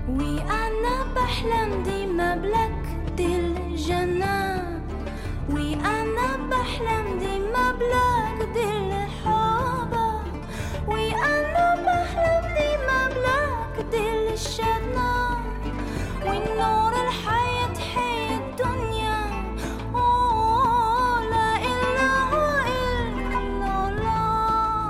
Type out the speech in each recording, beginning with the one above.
وأنا بحلم ديما بلك دي الجنة وأنا بحلم ديما بلك دي الحب وأنا بحلم ديما بلك دي الجنة والنور الحياة حي الدنيا أوه لا إله إلا الله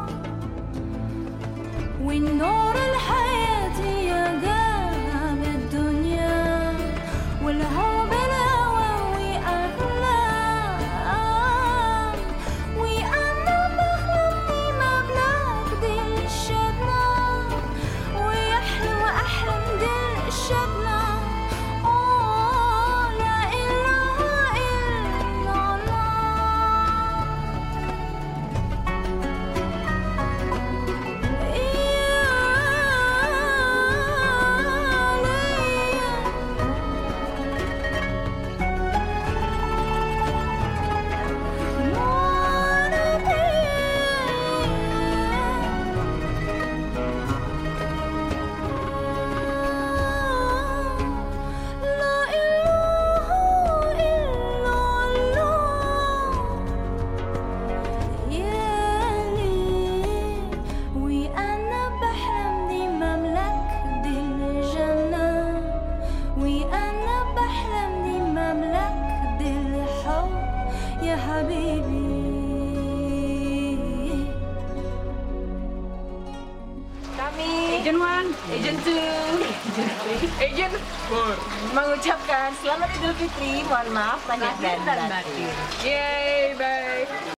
والنور الحياة يا قلب الدنيا والهوى بالهوى أحلام وأنا بحلم ديما بلاك دي الشبنة ويحلو أحلم دي الشبنة أوه لا إله إلا الله لا إله إلا الله يالي وأنا بحلم ديما ملك دي الجنة وأنا بحلم ديما ملك دي الحب يا حبيبي Kami Agent One. Agent 2 Agent 4 Mengucapkan Selamat Idul Fitri Mohon maaf lahir dan batin Yay, bye.